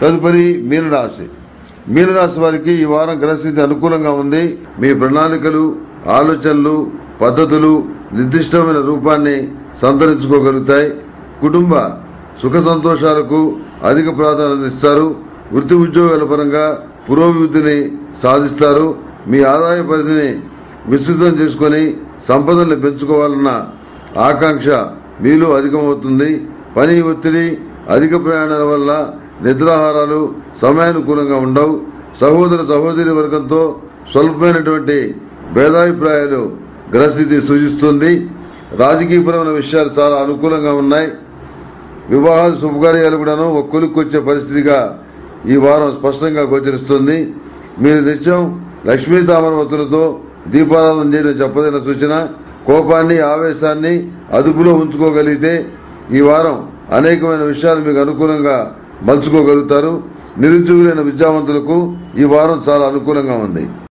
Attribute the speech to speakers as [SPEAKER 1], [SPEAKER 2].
[SPEAKER 1] తదుపరి మీనరాశి మీనరాశి వారికి ఈ వారం గ్రహస్థితి అనుకూలంగా ఉంది మీ ప్రణాళికలు ఆలోచనలు పద్ధతులు నిర్దిష్టమైన రూపాన్ని సంతరించుకోగలుగుతాయి కుటుంబ సుఖ సంతోషాలకు అధిక ప్రాధాన్యత ఇస్తారు వృత్తి ఉద్యోగాల పరంగా పురోభివృద్ధిని సాధిస్తారు మీ ఆదాయ పరిధిని విస్తృతం చేసుకొని సంపదల్ని పెంచుకోవాలన్న ఆకాంక్ష మీలో అధికమవుతుంది పని ఒత్తిడి అధిక ప్రయాణాల వల్ల నిద్రాహారాలు సమయానుకూలంగా ఉండవు సహోదర సహోదరి వర్గంతో స్వల్పమైనటువంటి భేదాభిప్రాయాలు గ్రహస్థితి సూచిస్తుంది రాజకీయపరమైన విషయాలు చాలా అనుకూలంగా ఉన్నాయి వివాహాలు శుభకార్యాలు కూడాను ఒక కొలుక్కు వచ్చే పరిస్థితిగా ఈ వారం స్పష్టంగా గోచరిస్తుంది మీరు నిత్యం లక్ష్మీ తామరవతులతో దీపారాధన చేయడం చెప్పదైన సూచన కోపాన్ని ఆవేశాన్ని అదుపులో ఉంచుకోగలిగితే ఈ వారం అనేకమైన విషయాలు మీకు అనుకూలంగా మలుచుకోగలుగుతారు నిరుద్యోగులైన విద్యావంతులకు ఈ వారం చాలా అనుకూలంగా ఉంది